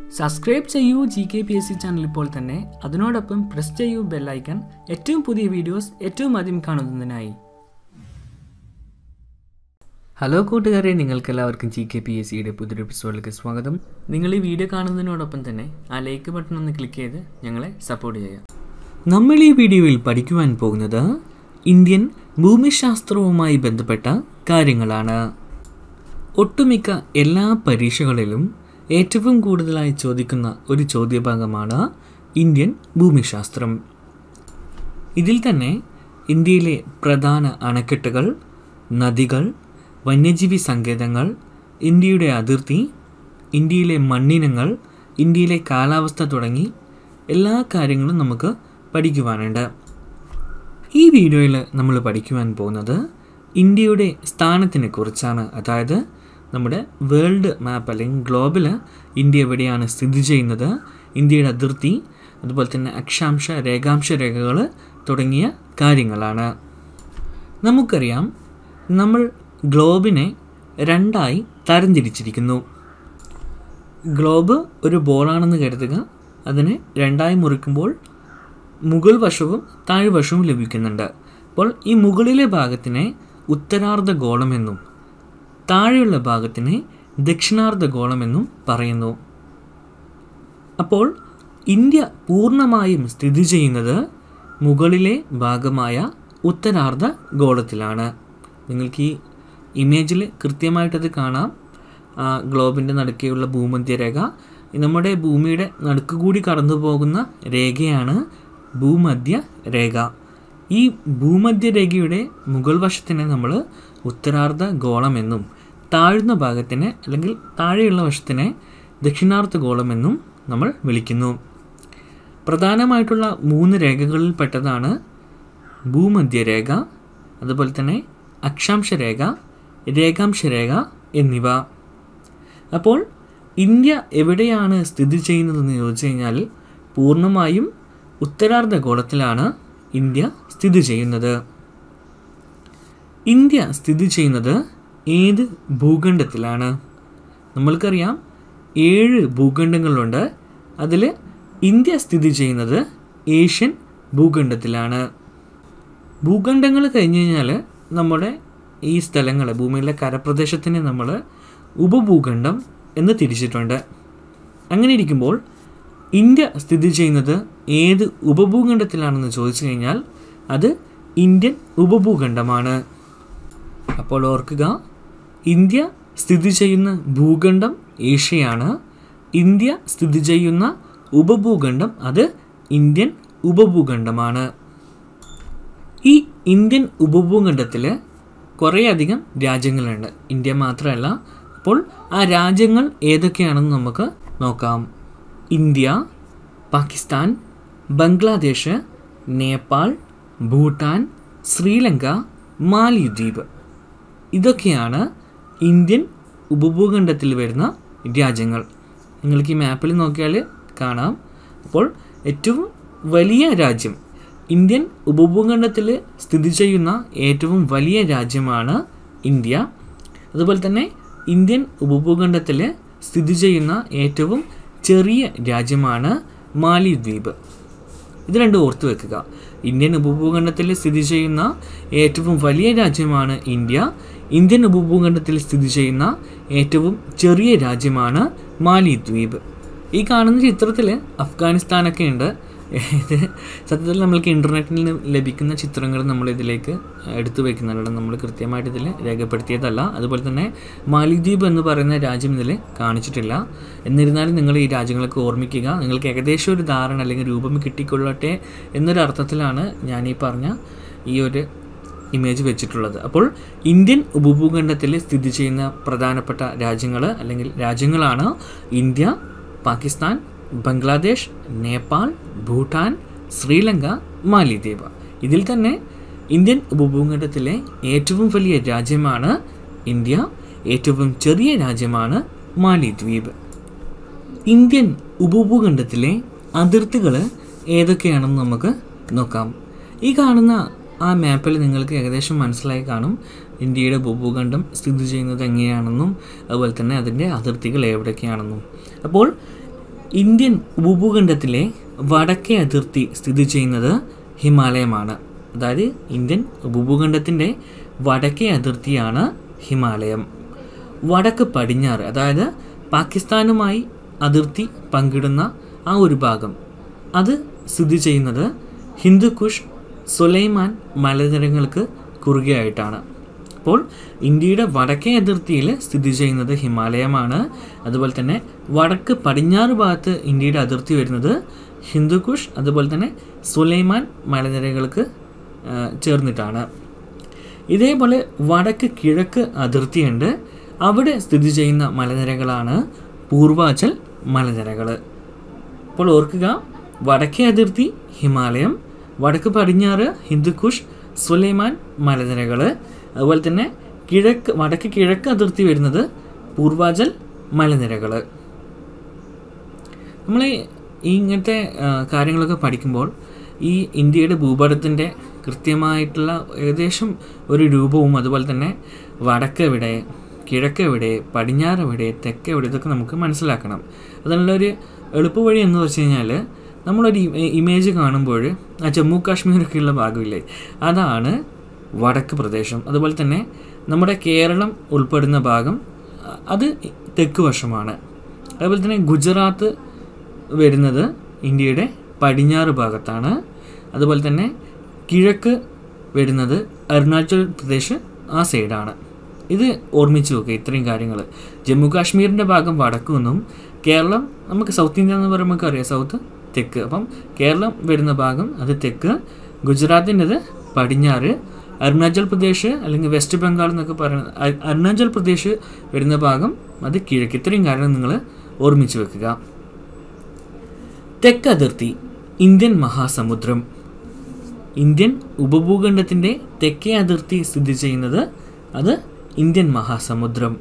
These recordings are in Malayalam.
സബ്സ്ക്രൈബ് ചെയ്യൂ G K P S C channel ഇപ്പോൾ തന്നെ അതിനോടൊപ്പം പ്രസ് ചെയ്യൂ ബെല്ലൈക്കൺ ഏറ്റവും പുതിയ വീഡിയോസ് ഏറ്റവും ആദ്യം കാണുന്നതിനായി ഹലോ കൂട്ടുകാരെ നിങ്ങൾക്ക് എല്ലാവർക്കും ജി കെ പി എസ് സിയുടെ പുതിയൊരു എപ്പിസോഡിലേക്ക് സ്വാഗതം നിങ്ങൾ ഈ വീഡിയോ കാണുന്നതിനോടൊപ്പം തന്നെ ആ ലൈക്ക് ബട്ടൺ ഒന്ന് ക്ലിക്ക് ചെയ്ത് ഞങ്ങളെ സപ്പോർട്ട് ചെയ്യാം നമ്മൾ ഈ വീഡിയോയിൽ പഠിക്കുവാൻ പോകുന്നത് ഇന്ത്യൻ ഭൂമിശാസ്ത്രവുമായി ബന്ധപ്പെട്ട കാര്യങ്ങളാണ് ഒട്ടുമിക്ക എല്ലാ പരീക്ഷകളിലും ഏറ്റവും കൂടുതലായി ചോദിക്കുന്ന ഒരു ചോദ്യഭാഗമാണ് ഇന്ത്യൻ ഭൂമിശാസ്ത്രം ഇതിൽ തന്നെ ഇന്ത്യയിലെ പ്രധാന അണക്കെട്ടുകൾ നദികൾ വന്യജീവി സങ്കേതങ്ങൾ ഇന്ത്യയുടെ അതിർത്തി ഇന്ത്യയിലെ മണ്ണിനങ്ങൾ ഇന്ത്യയിലെ കാലാവസ്ഥ തുടങ്ങി എല്ലാ കാര്യങ്ങളും നമുക്ക് പഠിക്കുവാനുണ്ട് ഈ വീഡിയോയിൽ നമ്മൾ പഠിക്കുവാൻ പോകുന്നത് ഇന്ത്യയുടെ സ്ഥാനത്തിനെ കുറിച്ചാണ് അതായത് നമ്മുടെ വേൾഡ് മാപ്പ് അല്ലെങ്കിൽ ഗ്ലോബിൽ ഇന്ത്യ എവിടെയാണ് സ്ഥിതി ചെയ്യുന്നത് ഇന്ത്യയുടെ അതിർത്തി അതുപോലെ തന്നെ അക്ഷാംശ രേഖാംശ രേഖകൾ തുടങ്ങിയ കാര്യങ്ങളാണ് നമുക്കറിയാം നമ്മൾ ഗ്ലോബിനെ രണ്ടായി തരംതിരിച്ചിരിക്കുന്നു ഗ്ലോബ് ഒരു ബോളാണെന്ന് കരുതുക അതിനെ രണ്ടായി മുറിക്കുമ്പോൾ മുകൾ വശവും താഴ്വശവും ലഭിക്കുന്നുണ്ട് അപ്പോൾ ഈ മുകളിലെ ഭാഗത്തിനെ ഉത്തരാർദ്ധ ഗോളമെന്നും താഴെയുള്ള ഭാഗത്തിനെ ദക്ഷിണാർദ്ധ ഗോളമെന്നും പറയുന്നു അപ്പോൾ ഇന്ത്യ പൂർണ്ണമായും സ്ഥിതി ചെയ്യുന്നത് മുകളിലെ ഭാഗമായ ഉത്തരാർദ്ധ ഗോളത്തിലാണ് നിങ്ങൾക്ക് ഈ ഇമേജിൽ കൃത്യമായിട്ടത് കാണാം ആ ഗ്ലോബിൻ്റെ നടുക്കെയുള്ള ഭൂമധ്യരേഖ നമ്മുടെ ഭൂമിയുടെ നടുക്ക് കൂടി കടന്നു പോകുന്ന രേഖയാണ് ഭൂമധ്യ രേഖ ഈ ഭൂമധ്യരേഖയുടെ മുകൾ വശത്തിനെ നമ്മൾ ഉത്തരാർദ്ധ ഗോളമെന്നും താഴ്ന്ന ഭാഗത്തിനെ അല്ലെങ്കിൽ താഴെയുള്ള വശത്തിനെ ദക്ഷിണാർദ്ധ ഗോളമെന്നും നമ്മൾ വിളിക്കുന്നു പ്രധാനമായിട്ടുള്ള മൂന്ന് രേഖകളിൽ പെട്ടതാണ് ഭൂമധ്യരേഖ അതുപോലെ തന്നെ അക്ഷാംശ രേഖ രേഖാംശ രേഖ എന്നിവ അപ്പോൾ ഇന്ത്യ എവിടെയാണ് സ്ഥിതി ചെയ്യുന്നതെന്ന് ചോദിച്ചു കഴിഞ്ഞാൽ പൂർണ്ണമായും ഉത്തരാർദ്ധ ഗോളത്തിലാണ് ഇന്ത്യ സ്ഥിതി ചെയ്യുന്നത് ഇന്ത്യ സ്ഥിതി ചെയ്യുന്നത് ഏത് ഭൂഖണ്ഡത്തിലാണ് നമ്മൾക്കറിയാം ഏഴ് ഭൂഖണ്ഡങ്ങളുണ്ട് അതിൽ ഇന്ത്യ സ്ഥിതി ചെയ്യുന്നത് ഏഷ്യൻ ഭൂഖണ്ഡത്തിലാണ് ഭൂഖണ്ഡങ്ങൾ കഴിഞ്ഞ് കഴിഞ്ഞാൽ നമ്മുടെ ഈ സ്ഥലങ്ങൾ ഭൂമിയിലെ കരപ്രദേശത്തിനെ നമ്മൾ ഉപഭൂഖണ്ഡം എന്ന് തിരിച്ചിട്ടുണ്ട് അങ്ങനെ ഇരിക്കുമ്പോൾ ഇന്ത്യ സ്ഥിതി ചെയ്യുന്നത് ഏത് ഉപഭൂഖണ്ഡത്തിലാണെന്ന് ചോദിച്ചു കഴിഞ്ഞാൽ അത് ഇന്ത്യൻ ഉപഭൂഖണ്ഡമാണ് അപ്പോൾ ഓർക്കുക ഇന്ത്യ സ്ഥിതി ചെയ്യുന്ന ഭൂഖണ്ഡം ഏഷ്യയാണ് ഇന്ത്യ സ്ഥിതി ചെയ്യുന്ന ഉപഭൂഖണ്ഡം അത് ഇന്ത്യൻ ഉപഭൂഖണ്ഡമാണ് ഈ ഇന്ത്യൻ ഉപഭൂഖണ്ഡത്തിൽ കുറേയധികം രാജ്യങ്ങളുണ്ട് ഇന്ത്യ മാത്രമല്ല അപ്പോൾ ആ രാജ്യങ്ങൾ ഏതൊക്കെയാണെന്ന് നമുക്ക് നോക്കാം ഇന്ത്യ പാകിസ്ഥാൻ ബംഗ്ലാദേശ് നേപ്പാൾ ഭൂട്ടാൻ ശ്രീലങ്ക മാലിദ്വീപ് ഇതൊക്കെയാണ് ഇന്ത്യൻ ഉപഭൂഖണ്ഡത്തിൽ വരുന്ന രാജ്യങ്ങൾ നിങ്ങൾക്ക് ഈ മാപ്പിൽ നോക്കിയാൽ കാണാം അപ്പോൾ ഏറ്റവും വലിയ രാജ്യം ഇന്ത്യൻ ഉപഭൂഖണ്ഡത്തിൽ സ്ഥിതി ചെയ്യുന്ന ഏറ്റവും വലിയ രാജ്യമാണ് ഇന്ത്യ അതുപോലെ തന്നെ ഇന്ത്യൻ ഉപഭൂഖണ്ഡത്തിൽ സ്ഥിതി ചെയ്യുന്ന ഏറ്റവും ചെറിയ രാജ്യമാണ് മാലിദ്വീപ് ഇത് രണ്ടും ഓർത്തു വെക്കുക ഇന്ത്യൻ ഉപഭൂഖണ്ഡത്തിൽ സ്ഥിതി ചെയ്യുന്ന ഏറ്റവും വലിയ രാജ്യമാണ് ഇന്ത്യ ഇന്ത്യൻ ഉപഭൂഖണ്ഡത്തിൽ സ്ഥിതി ചെയ്യുന്ന ഏറ്റവും ചെറിയ രാജ്യമാണ് മാലിദ്വീപ് ഈ കാണുന്ന ചിത്രത്തിൽ അഫ്ഗാനിസ്ഥാനൊക്കെ ഉണ്ട് ഇത് സത്യത്തിൽ നമ്മൾക്ക് ഇൻ്റർനെറ്റിൽ നിന്ന് ലഭിക്കുന്ന ചിത്രങ്ങൾ നമ്മൾ ഇതിലേക്ക് എടുത്തു വയ്ക്കുന്നുണ്ട് നമ്മൾ കൃത്യമായിട്ട് ഇതിൽ രേഖപ്പെടുത്തിയതല്ല അതുപോലെ തന്നെ മാലിദ്വീപ് എന്ന് പറയുന്ന രാജ്യം ഇതിൽ കാണിച്ചിട്ടില്ല എന്നിരുന്നാലും നിങ്ങൾ ഈ രാജ്യങ്ങളൊക്കെ ഓർമ്മിക്കുക നിങ്ങൾക്ക് ഏകദേശം ഒരു ധാരണ അല്ലെങ്കിൽ രൂപം കിട്ടിക്കൊള്ളട്ടെ എന്നൊരു അർത്ഥത്തിലാണ് ഞാൻ ഈ പറഞ്ഞ ഈ ഒരു ഇമേജ് വെച്ചിട്ടുള്ളത് അപ്പോൾ ഇന്ത്യൻ ഉപഭൂഖണ്ഡത്തിൽ സ്ഥിതി ചെയ്യുന്ന പ്രധാനപ്പെട്ട രാജ്യങ്ങൾ അല്ലെങ്കിൽ രാജ്യങ്ങളാണ് ഇന്ത്യ പാകിസ്ഥാൻ ബംഗ്ലാദേശ് നേപ്പാൾ ഭൂട്ടാൻ ശ്രീലങ്ക മാലിദ്വീപ് ഇതിൽ തന്നെ ഇന്ത്യൻ ഉപഭൂഖണ്ഡത്തിലെ ഏറ്റവും വലിയ രാജ്യമാണ് ഇന്ത്യ ഏറ്റവും ചെറിയ രാജ്യമാണ് മാലിദ്വീപ് ഇന്ത്യൻ ഉപഭൂഖണ്ഡത്തിലെ അതിർത്തികൾ ഏതൊക്കെയാണെന്ന് നമുക്ക് നോക്കാം ഈ കാണുന്ന ആ മാപ്പിൽ നിങ്ങൾക്ക് ഏകദേശം മനസ്സിലായി കാണും ഇന്ത്യയുടെ ഭൂഭൂഖണ്ഡം സ്ഥിതി ചെയ്യുന്നത് എങ്ങനെയാണെന്നും അതുപോലെ തന്നെ അതിൻ്റെ അതിർത്തികൾ എവിടെയൊക്കെയാണെന്നും അപ്പോൾ ഇന്ത്യൻ ഉപഭൂഖണ്ഡത്തിലെ വടക്കേ അതിർത്തി സ്ഥിതി ചെയ്യുന്നത് ഹിമാലയമാണ് അതായത് ഇന്ത്യൻ ഉപഭൂഖണ്ഡത്തിൻ്റെ വടക്കേ അതിർത്തിയാണ് ഹിമാലയം വടക്ക് പടിഞ്ഞാറ് അതായത് പാകിസ്ഥാനുമായി അതിർത്തി പങ്കിടുന്ന ആ ഒരു ഭാഗം അത് സ്ഥിതി ചെയ്യുന്നത് ഹിന്ദുക്കുഷ് സുലൈമാൻ മലനിരകൾക്ക് കുറുകെയായിട്ടാണ് അപ്പോൾ ഇന്ത്യയുടെ വടക്കേ അതിർത്തിയിൽ സ്ഥിതി ചെയ്യുന്നത് ഹിമാലയമാണ് അതുപോലെ തന്നെ വടക്ക് പടിഞ്ഞാറ് ഭാഗത്ത് ഇന്ത്യയുടെ അതിർത്തി വരുന്നത് ഹിന്ദുക്കുഷ് അതുപോലെ തന്നെ സുലൈമാൻ മലനിരകൾക്ക് ആ, ചേർന്നിട്ടാണ് ഇതേപോലെ വടക്ക് കിഴക്ക് അതിർത്തിയുണ്ട് അവിടെ സ്ഥിതി ചെയ്യുന്ന മലനിരകളാണ് പൂർവാചൽ മലനിരകൾ അപ്പോൾ ഓർക്കുക വടക്കേ അതിർത്തി ഹിമാലയം വടക്ക് പടിഞ്ഞാറ് ഹിന്ദുക്കുഷ് സുലൈമാൻ മലനിരകൾ അതുപോലെ തന്നെ കിഴക്ക് വടക്ക് കിഴക്ക് അതിർത്തി വരുന്നത് പൂർവാചൽ മലനിരകൾ നമ്മൾ ഈ ഇങ്ങനത്തെ ആ, കാര്യങ്ങളൊക്കെ പഠിക്കുമ്പോൾ ഈ ഇന്ത്യയുടെ ഭൂപടത്തിൻ്റെ കൃത്യമായിട്ടുള്ള ഏകദേശം ഒരു രൂപവും അതുപോലെ തന്നെ വടക്ക് എവിടെ കിഴക്ക് എവിടെ പടിഞ്ഞാറ് എവിടെ തെക്ക് എവിടെ ഇതൊക്കെ നമുക്ക് മനസ്സിലാക്കണം അതിനുള്ള ഒരു എളുപ്പവഴി എന്ന് വെച്ച് കഴിഞ്ഞാൽ നമ്മളൊരു ഇമേ- ഇമേജ് കാണുമ്പോൾ ആ ജമ്മു കാശ്മീരൊക്കെയുള്ള ഭാഗമില്ലേ അതാണ് വടക്ക് പ്രദേശം അതുപോലെ തന്നെ നമ്മുടെ കേരളം ഉൾപ്പെടുന്ന ഭാഗം അ- അത് തെക്ക് വശമാണ് അതുപോലെ തന്നെ ഗുജറാത്ത് വരുന്നത് ഇന്ത്യയുടെ പടിഞ്ഞാറ് ഭാഗത്താണ് അതുപോലെ തന്നെ കിഴക്ക് വരുന്നത് അരുണാചൽ പ്രദേശ് ആ സൈഡാണ് ഇത് ഓർമ്മിച്ച് വെക്കുക ഇത്രയും കാര്യങ്ങൾ ജമ്മു കാശ്മീരിൻ്റെ ഭാഗം വടക്കു നിന്നും കേരളം നമുക്ക് സൗത്ത് ഇന്ത്യ എന്ന് പറയുമ്പോൾ അറിയാം സൗത്ത് തെക്ക് അപ്പം കേരളം വരുന്ന ഭാഗം അത് തെക്ക് ഗുജറാത്തിൻ്റെത് പടിഞ്ഞാറ് അരുണാചൽ പ്രദേശ് അല്ലെങ്കിൽ വെസ്റ്റ് ബംഗാൾ എന്നൊക്കെ പറയുന്നത് അ- അരുണാചൽ പ്രദേശ് വരുന്ന ഭാഗം അത് കിഴക്ക് ഇത്രയും കാര്യങ്ങൾ നിങ്ങൾ ഓർമ്മിച്ച് വെക്കുക തെക്ക് അതിർത്തി ഇന്ത്യൻ മഹാസമുദ്രം ഇന്ത്യൻ ഉപഭൂഖണ്ഡത്തിൻ്റെ തെക്കേ അതിർത്തി സ്ഥിതി ചെയ്യുന്നത് അത് ഇന്ത്യൻ മഹാസമുദ്രം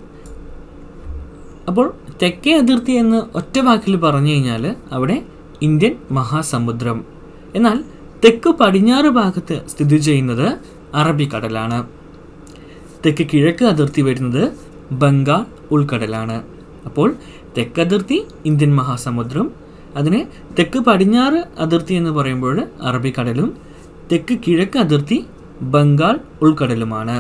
അപ്പോൾ തെക്കേ അതിർത്തി എന്ന് ഒറ്റ വാക്കിൽ പറഞ്ഞു കഴിഞ്ഞാൽ അവിടെ ഇന്ത്യൻ മഹാസമുദ്രം എന്നാൽ തെക്ക് പടിഞ്ഞാറ് ഭാഗത്ത് സ്ഥിതി ചെയ്യുന്നത് അറബിക്കടലാണ് തെക്ക് കിഴക്ക് അതിർത്തി വരുന്നത് ബംഗാൾ ഉൾക്കടലാണ് അപ്പോൾ തെക്കതിർത്തി ഇന്ത്യൻ മഹാസമുദ്രം അതിനെ തെക്ക് പടിഞ്ഞാറ് അതിർത്തി എന്ന് പറയുമ്പോൾ അറബിക്കടലും തെക്ക് കിഴക്ക് അതിർത്തി ബംഗാൾ ഉൾക്കടലുമാണ്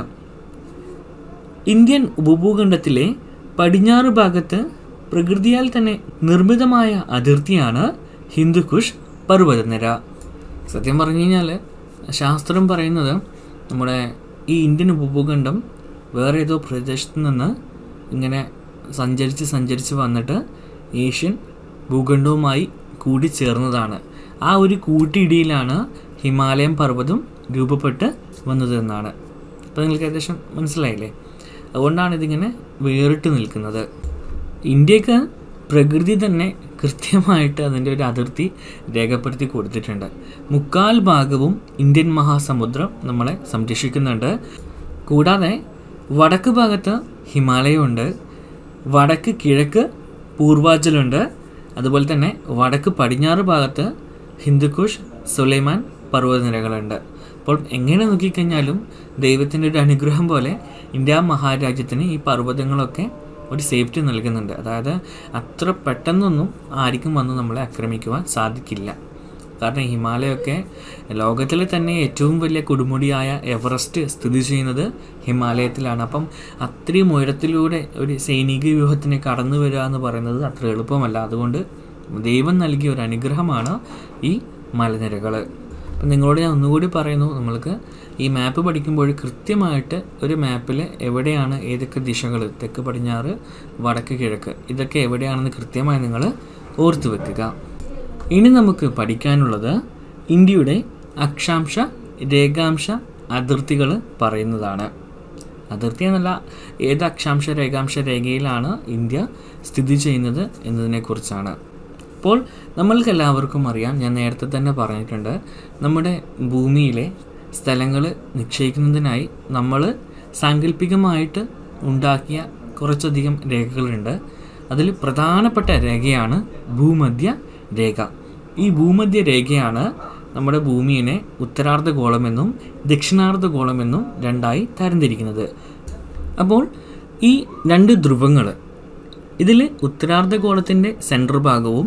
ഇന്ത്യൻ ഉപഭൂഖണ്ഡത്തിലെ പടിഞ്ഞാറ് ഭാഗത്ത് പ്രകൃതിയാൽ തന്നെ നിർമ്മിതമായ അതിർത്തിയാണ് ഹിന്ദുക്കുഷ് പർവ്വതനിര സത്യം പറഞ്ഞു കഴിഞ്ഞാൽ ശാസ്ത്രം പറയുന്നത് നമ്മുടെ ഈ ഇന്ത്യൻ ഉപഭൂഖണ്ഡം വേറെ ഏതോ പ്രദേശത്ത് നിന്ന് ഇങ്ങനെ സഞ്ചരിച്ച് സഞ്ചരിച്ച് വന്നിട്ട് ഏഷ്യൻ ഭൂഖണ്ഡവുമായി കൂടിച്ചേർന്നതാണ് ആ ഒരു കൂട്ടിയിടിയിലാണ് ഹിമാലയം പർവ്വതം രൂപപ്പെട്ട് വന്നതെന്നാണ് അപ്പോൾ നിങ്ങൾക്ക് ഏകദേശം മനസ്സിലായില്ലേ അതുകൊണ്ടാണ് ഇതിങ്ങനെ വേറിട്ട് നിൽക്കുന്നത് ഇന്ത്യക്ക് പ്രകൃതി തന്നെ കൃത്യമായിട്ട് അതിൻ്റെ ഒരു അതിർത്തി രേഖപ്പെടുത്തി കൊടുത്തിട്ടുണ്ട് മുക്കാൽ ഭാഗവും ഇന്ത്യൻ മഹാസമുദ്രം നമ്മളെ സംരക്ഷിക്കുന്നുണ്ട് കൂടാതെ വടക്ക് ഭാഗത്ത് ഹിമാലയമുണ്ട് വടക്ക് കിഴക്ക് പൂർവാചലുണ്ട് അതുപോലെ തന്നെ വടക്ക് പടിഞ്ഞാറ് ഭാഗത്ത് ഹിന്ദുക്കുഷ് സുലൈമാൻ പർവ്വതനിരകളുണ്ട് അപ്പോൾ എങ്ങനെ നോക്കിക്കഴിഞ്ഞാലും ദൈവത്തിൻ്റെ ഒരു അനുഗ്രഹം പോലെ ഇന്ത്യ മഹാരാജ്യത്തിന് ഈ പർവ്വതങ്ങളൊക്കെ ഒരു സേഫ്റ്റി നൽകുന്നുണ്ട് അതായത് അത്ര പെട്ടെന്നൊന്നും ആർക്കും വന്ന് നമ്മളെ ആക്രമിക്കുവാൻ സാധിക്കില്ല കാരണം ഹിമാലയമൊക്കെ ലോകത്തിലെ തന്നെ ഏറ്റവും വലിയ കൊടുമുടിയായ എവറസ്റ്റ് സ്ഥിതി ചെയ്യുന്നത് ഹിമാലയത്തിലാണ് അപ്പം അത്രയും ഉയരത്തിലൂടെ ഒരു സൈനിക വ്യൂഹത്തിനെ കടന്നു വരിക എന്ന് പറയുന്നത് അത്ര എളുപ്പമല്ല അതുകൊണ്ട് ദൈവം നൽകിയ ഒരു അനുഗ്രഹമാണ് ഈ മലനിരകൾ അപ്പം നിങ്ങളോട് ഞാൻ ഒന്നുകൂടി പറയുന്നു നമ്മൾക്ക് ഈ മാപ്പ് പഠിക്കുമ്പോൾ കൃത്യമായിട്ട് ഒരു മാപ്പിൽ എവിടെയാണ് ഏതൊക്കെ ദിശകൾ തെക്ക് പടിഞ്ഞാറ് വടക്ക് കിഴക്ക് ഇതൊക്കെ എവിടെയാണെന്ന് കൃത്യമായി നിങ്ങൾ ഓർത്തു വെക്കുക ഇനി നമുക്ക് പഠിക്കാനുള്ളത് ഇന്ത്യയുടെ അക്ഷാംശ രേഖാംശ അതിർത്തികൾ പറയുന്നതാണ് അതിർത്തി എന്നല്ല ഏത് അക്ഷാംശ രേഖാംശ രേഖയിലാണ് ഇന്ത്യ സ്ഥിതി ചെയ്യുന്നത് എന്നതിനെക്കുറിച്ചാണ് അപ്പോൾ നമ്മൾക്ക് എല്ലാവർക്കും അറിയാം ഞാൻ നേരത്തെ തന്നെ പറഞ്ഞിട്ടുണ്ട് നമ്മുടെ ഭൂമിയിലെ സ്ഥലങ്ങൾ നിശ്ചയിക്കുന്നതിനായി നമ്മൾ സാങ്കല്പികമായിട്ട് ഉണ്ടാക്കിയ കുറച്ചധികം രേഖകളുണ്ട് അതിൽ പ്രധാനപ്പെട്ട രേഖയാണ് ഭൂമധ്യ രേഖ ഈ ഭൂമധ്യ രേഖയാണ് നമ്മുടെ ഭൂമിയെ ഉത്തരാർദ്ധഗോളമെന്നും ദക്ഷിണാർദ്ധഗോളമെന്നും രണ്ടായി തരംതിരിക്കുന്നത് അപ്പോൾ ഈ രണ്ട് ധ്രുവങ്ങൾ ഇതിൽ ഉത്തരാർദ്ധഗോളത്തിൻ്റെ സെൻട്രൽ ഭാഗവും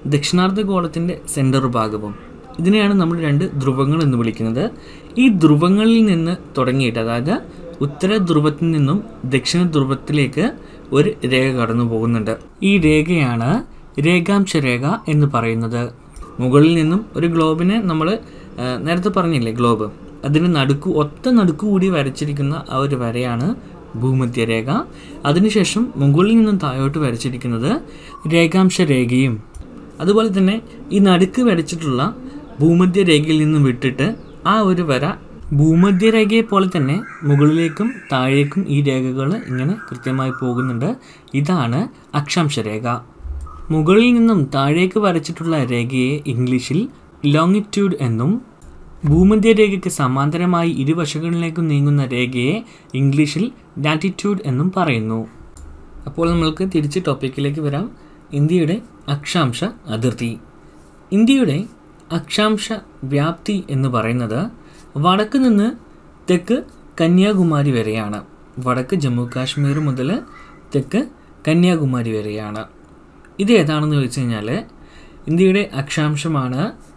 ദക്ഷിണാർദ്ധഗോളത്തിൻ്റെ സെൻറ്റർ ഭാഗവും ഇതിനെയാണ് നമ്മൾ രണ്ട് ധ്രുവങ്ങൾ എന്ന് വിളിക്കുന്നത് ഈ ധ്രുവങ്ങളിൽ നിന്ന് തുടങ്ങിയിട്ട് അതായത് ഉത്തര ധ്രുവത്തിൽ നിന്നും ദക്ഷിണ ധ്രുവത്തിലേക്ക് ഒരു രേഖ കടന്നു പോകുന്നുണ്ട് ഈ രേഖയാണ് രേഖാംശ രേഖ എന്ന് പറയുന്നത് മുകളിൽ നിന്നും ഒരു ഗ്ലോബിനെ നമ്മൾ നേരത്തെ പറഞ്ഞില്ലേ ഗ്ലോബ് അതിന് നടുക്കു ഒത്ത നടുക്കു കൂടി വരച്ചിരിക്കുന്ന ആ ഒരു വരയാണ് ഭൂമധ്യരേഖ അതിനുശേഷം മുകളിൽ നിന്നും താഴോട്ട് വരച്ചിരിക്കുന്നത് രേഖാംശ രേഖയും അതുപോലെ തന്നെ ഈ നടുക്ക് വരച്ചിട്ടുള്ള ഭൂമധ്യരേഖയിൽ നിന്നും വിട്ടിട്ട് ആ ഒരു വര ഭൂമധ്യരേഖയെ പോലെ തന്നെ മുകളിലേക്കും താഴേക്കും ഈ രേഖകൾ ഇങ്ങനെ കൃത്യമായി പോകുന്നുണ്ട് ഇതാണ് അക്ഷാംശ രേഖ മുകളിൽ നിന്നും താഴേക്ക് വരച്ചിട്ടുള്ള രേഖയെ ഇംഗ്ലീഷിൽ ലോങ്ങിറ്റ്യൂഡ് എന്നും ഭൂമധ്യരേഖയ്ക്ക് സമാന്തരമായി ഇരുവശങ്ങളിലേക്കും നീങ്ങുന്ന രേഖയെ ഇംഗ്ലീഷിൽ ലാറ്റിറ്റ്യൂഡ് എന്നും പറയുന്നു അപ്പോൾ നമ്മൾക്ക് തിരിച്ച് ടോപ്പിക്കിലേക്ക് വരാം ഇന്ത്യയുടെ അക്ഷാംശ അതിർത്തി ഇന്ത്യയുടെ അക്ഷാംശ വ്യാപ്തി എന്ന് പറയുന്നത് വടക്ക് നിന്ന് തെക്ക് കന്യാകുമാരി വരെയാണ് വടക്ക് ജമ്മു കാശ്മീർ മുതൽ തെക്ക് കന്യാകുമാരി വരെയാണ് ഇത് ഏതാണെന്ന് ചോദിച്ചു കഴിഞ്ഞാൽ ഇന്ത്യയുടെ അക്ഷാംശമാണ്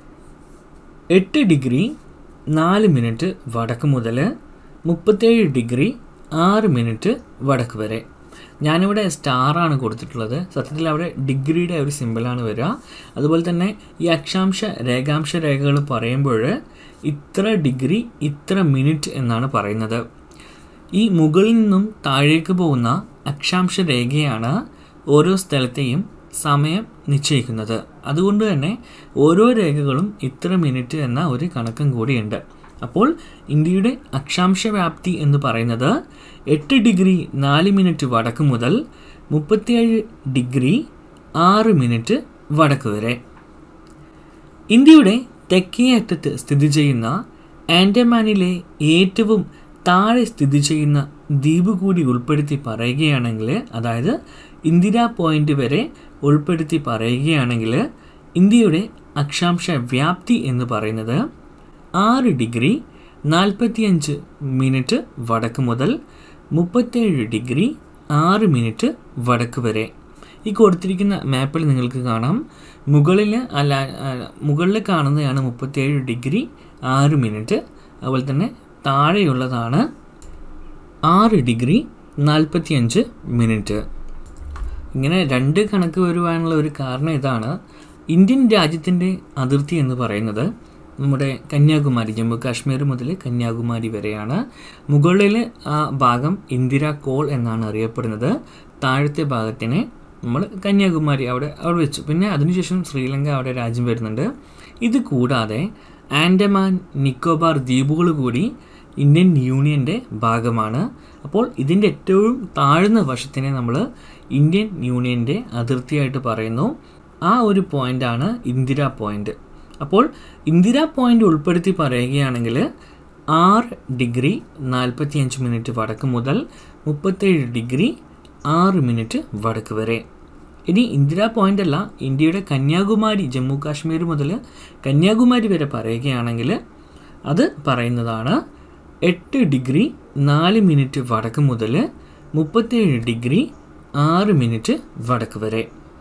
എട്ട് ഡിഗ്രി നാല് മിനിറ്റ് വടക്ക് മുതൽ മുപ്പത്തേഴ് ഡിഗ്രി ആറ് മിനിറ്റ് വടക്ക് വരെ ഞാനിവിടെ സ്റ്റാറാണ് കൊടുത്തിട്ടുള്ളത് സത്യത്തിൽ അവിടെ ഡിഗ്രിയുടെ ഒരു സിമ്പിളാണ് വരിക അതുപോലെ തന്നെ ഈ അക്ഷാംശ രേഖാംശ രേഖകൾ പറയുമ്പോൾ ഇത്ര ഡിഗ്രി ഇത്ര മിനിറ്റ് എന്നാണ് പറയുന്നത് ഈ മുകളിൽ നിന്നും താഴേക്ക് പോകുന്ന അക്ഷാംശ രേഖയാണ് ഓരോ സ്ഥലത്തെയും സമയം നിശ്ചയിക്കുന്നത് അതുകൊണ്ട് തന്നെ ഓരോ രേഖകളും ഇത്ര മിനിറ്റ് എന്ന ഒരു കണക്കും കൂടിയുണ്ട് അപ്പോൾ ഇന്ത്യയുടെ അക്ഷാംശ വ്യാപ്തി എന്ന് പറയുന്നത് എട്ട് ഡിഗ്രി നാല് മിനിറ്റ് വടക്ക് മുതൽ മുപ്പത്തിയേഴ് ഡിഗ്രി ആറ് മിനിറ്റ് വടക്ക് വരെ ഇന്ത്യയുടെ തെക്കേ അറ്റത്ത് സ്ഥിതി ചെയ്യുന്ന ആൻഡമാനിലെ ഏറ്റവും താഴെ സ്ഥിതി ചെയ്യുന്ന ദ്വീപ് കൂടി ഉൾപ്പെടുത്തി പറയുകയാണെങ്കിൽ അതായത് ഇന്ദിര പോയിന്റ് വരെ ഉൾപ്പെടുത്തി പറയുകയാണെങ്കിൽ ഇന്ത്യയുടെ അക്ഷാംശ വ്യാപ്തി എന്ന് പറയുന്നത് ആറ് ഡിഗ്രി നാൽപ്പത്തിയഞ്ച് മിനിറ്റ് വടക്ക് മുതൽ മുപ്പത്തേഴ് ഡിഗ്രി ആറ് മിനിറ്റ് വടക്ക് വരെ ഈ കൊടുത്തിരിക്കുന്ന മാപ്പിൽ നിങ്ങൾക്ക് കാണാം മുകളിൽ അല്ല മുകളിൽ കാണുന്നതാണ് മുപ്പത്തേഴ് ഡിഗ്രി ആറ് മിനിറ്റ് അതുപോലെ തന്നെ താഴെയുള്ളതാണ് ആറ് ഡിഗ്രി നാൽപ്പത്തിയഞ്ച് മിനിറ്റ് ഇങ്ങനെ രണ്ട് കണക്ക് വരുവാനുള്ള ഒരു കാരണം ഇതാണ് ഇന്ത്യൻ രാജ്യത്തിൻ്റെ അതിർത്തി എന്ന് പറയുന്നത് നമ്മുടെ കന്യാകുമാരി ജമ്മു കാശ്മീർ മുതൽ കന്യാകുമാരി വരെയാണ് മുകളിൽ ആ ഭാഗം ഇന്ദിര കോൾ എന്നാണ് അറിയപ്പെടുന്നത് താഴത്തെ ഭാഗത്തിനെ നമ്മൾ കന്യാകുമാരി അവിടെ അവിടെ വെച്ചു പിന്നെ അതിനുശേഷം ശ്രീലങ്ക അവിടെ രാജ്യം വരുന്നുണ്ട് ഇത് കൂടാതെ ആൻഡമാൻ നിക്കോബാർ ദ്വീപുകൾ കൂടി ഇന്ത്യൻ യൂണിയൻ്റെ ഭാഗമാണ് അപ്പോൾ ഇതിൻ്റെ ഏറ്റവും താഴ്ന്ന വശത്തിനെ നമ്മൾ ഇന്ത്യൻ യൂണിയൻ്റെ അതിർത്തിയായിട്ട് പറയുന്നു ആ ഒരു പോയിൻ്റാണ് ഇന്ദിര പോയിൻ്റ് അപ്പോൾ ഇന്ദിര പോയിൻ്റ് ഉൾപ്പെടുത്തി പറയുകയാണെങ്കിൽ ആറ് ഡിഗ്രി നാൽപ്പത്തിയഞ്ച് മിനിറ്റ് വടക്ക് മുതൽ മുപ്പത്തേഴ് ഡിഗ്രി ആറ് മിനിറ്റ് വടക്ക് വരെ ഇനി ഇന്ദിര പോയിന്റ് അല്ല ഇന്ത്യയുടെ കന്യാകുമാരി ജമ്മു കാശ്മീർ മുതൽ കന്യാകുമാരി വരെ പറയുകയാണെങ്കിൽ അത് പറയുന്നതാണ് എട്ട് ഡിഗ്രി നാല് മിനിറ്റ് വടക്ക് മുതൽ മുപ്പത്തേഴ് ഡിഗ്രി ആറ് മിനിറ്റ് വടക്ക് വരെ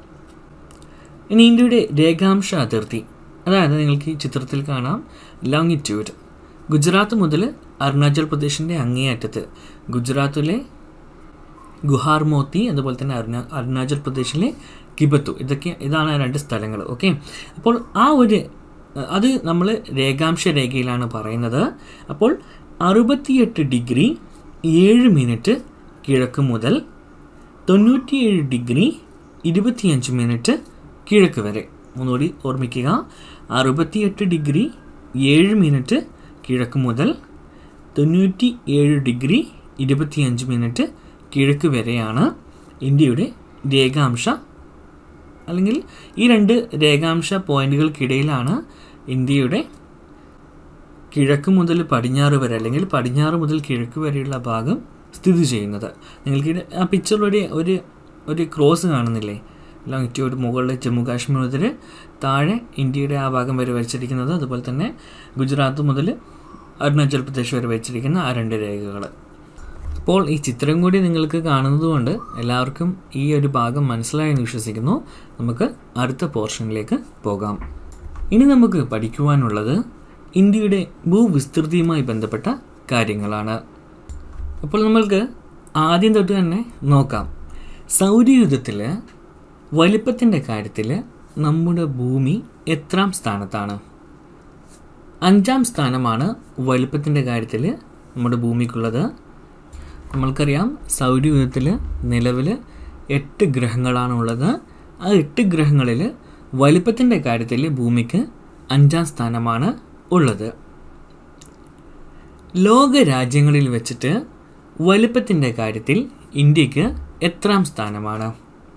ഇനി ഇന്ത്യയുടെ രേഖാംശ അതിർത്തി അതായത് നിങ്ങൾക്ക് ഈ ചിത്രത്തിൽ കാണാം ലോങ്ങിറ്റ്യൂഡ് ഗുജറാത്ത് മുതൽ അരുണാചൽ പ്രദേശിൻ്റെ അങ്ങേയറ്റത്ത് ഗുജറാത്തിലെ ഗുഹാർ മോത്തി അതുപോലെ തന്നെ അരുണ അരുണാചൽ പ്രദേശിലെ കിബത്തു ഇതൊക്കെ ഇതാണ് ആ രണ്ട് സ്ഥലങ്ങൾ ഓക്കെ അപ്പോൾ ആ ഒരു അത് നമ്മൾ രേഖാംശ രേഖയിലാണ് പറയുന്നത് അപ്പോൾ അറുപത്തിയെട്ട് ഡിഗ്രി ഏഴ് മിനിറ്റ് കിഴക്ക് മുതൽ തൊണ്ണൂറ്റിയേഴ് ഡിഗ്രി ഇരുപത്തിയഞ്ച് മിനിറ്റ് കിഴക്ക് വരെ ഒന്നുകൂടി ഓർമ്മിക്കുക അറുപത്തിയെട്ട് ഡിഗ്രി ഏഴ് മിനിറ്റ് കിഴക്ക് മുതൽ തൊണ്ണൂറ്റി ഏഴ് ഡിഗ്രി ഇരുപത്തിയഞ്ച് മിനിറ്റ് കിഴക്ക് വരെയാണ് ഇന്ത്യയുടെ രേഖാംശ അല്ലെങ്കിൽ ഈ രണ്ട് രേഖാംശ പോയിന്റുകൾക്കിടയിലാണ് ഇന്ത്യയുടെ കിഴക്ക് മുതൽ പടിഞ്ഞാറ് വരെ അല്ലെങ്കിൽ പടിഞ്ഞാറ് മുതൽ കിഴക്ക് വരെയുള്ള ഭാഗം സ്ഥിതി ചെയ്യുന്നത് നിങ്ങൾക്ക് ആ പിക്ചറിലൊരു ഒരു ഒരു ക്രോസ് കാണുന്നില്ലേ ലോങ്ങിറ്റ്യൂഡ് മുകളിൽ ജമ്മു കാശ്മീർ മുതൽ താഴെ ഇന്ത്യയുടെ ആ ഭാഗം വരെ വരച്ചിരിക്കുന്നത് അതുപോലെ തന്നെ ഗുജറാത്ത് മുതൽ അരുണാചൽ പ്രദേശ് വരെ വെച്ചിരിക്കുന്ന ആ രണ്ട് രേഖകൾ അപ്പോൾ ഈ ചിത്രം കൂടി നിങ്ങൾക്ക് കാണുന്നതുകൊണ്ട് എല്ലാവർക്കും ഈ ഒരു ഭാഗം മനസ്സിലായെന്ന് വിശ്വസിക്കുന്നു നമുക്ക് അടുത്ത പോർഷനിലേക്ക് പോകാം ഇനി നമുക്ക് പഠിക്കുവാനുള്ളത് ഇന്ത്യയുടെ ഭൂവിസ്തൃതിയുമായി ബന്ധപ്പെട്ട കാര്യങ്ങളാണ് അപ്പോൾ നമ്മൾക്ക് ആദ്യം തൊട്ട് തന്നെ നോക്കാം സൗരയുധത്തിൽ വലിപ്പത്തിൻ്റെ കാര്യത്തിൽ നമ്മുടെ ഭൂമി എത്രാം സ്ഥാനത്താണ് അഞ്ചാം സ്ഥാനമാണ് വലിപ്പത്തിൻ്റെ കാര്യത്തിൽ നമ്മുടെ ഭൂമിക്കുള്ളത് നമ്മൾക്കറിയാം സൗരയൂഥത്തിൽ നിലവിൽ എട്ട് ഗ്രഹങ്ങളാണുള്ളത് ആ എട്ട് ഗ്രഹങ്ങളിൽ വലിപ്പത്തിൻ്റെ കാര്യത്തിൽ ഭൂമിക്ക് അഞ്ചാം സ്ഥാനമാണ് ഉള്ളത് ലോക രാജ്യങ്ങളിൽ വെച്ചിട്ട് വലിപ്പത്തിൻ്റെ കാര്യത്തിൽ ഇന്ത്യക്ക് എത്രാം സ്ഥാനമാണ്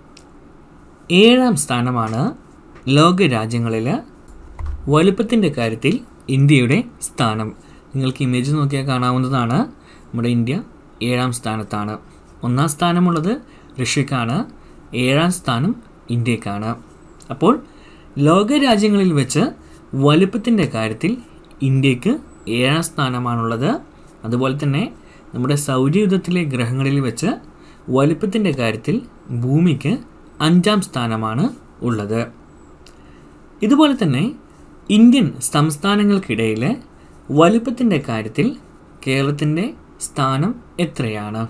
ഏഴാം സ്ഥാനമാണ് ലോക രാജ്യങ്ങളിൽ വലുപ്പത്തിൻ്റെ കാര്യത്തിൽ ഇന്ത്യയുടെ സ്ഥാനം നിങ്ങൾക്ക് ഇമേജ് നോക്കിയാൽ കാണാവുന്നതാണ് നമ്മുടെ ഇന്ത്യ ഏഴാം സ്ഥാനത്താണ് ഒന്നാം സ്ഥാനമുള്ളത് റഷ്യക്കാണ് ഏഴാം സ്ഥാനം ഇന്ത്യക്കാണ് അപ്പോൾ ലോക രാജ്യങ്ങളിൽ വെച്ച് വലുപ്പത്തിൻ്റെ കാര്യത്തിൽ ഇന്ത്യക്ക് ഏഴാം സ്ഥാനമാണുള്ളത് അതുപോലെ തന്നെ നമ്മുടെ സൗരയുധത്തിലെ ഗ്രഹങ്ങളിൽ വെച്ച് വലുപ്പത്തിൻ്റെ കാര്യത്തിൽ ഭൂമിക്ക് അഞ്ചാം സ്ഥാനമാണ് ഉള്ളത് ഇതുപോലെ തന്നെ ഇന്ത്യൻ സംസ്ഥാനങ്ങൾക്കിടയിൽ വലുപ്പത്തിൻ്റെ കാര്യത്തിൽ കേരളത്തിൻ്റെ സ്ഥാനം എത്രയാണ്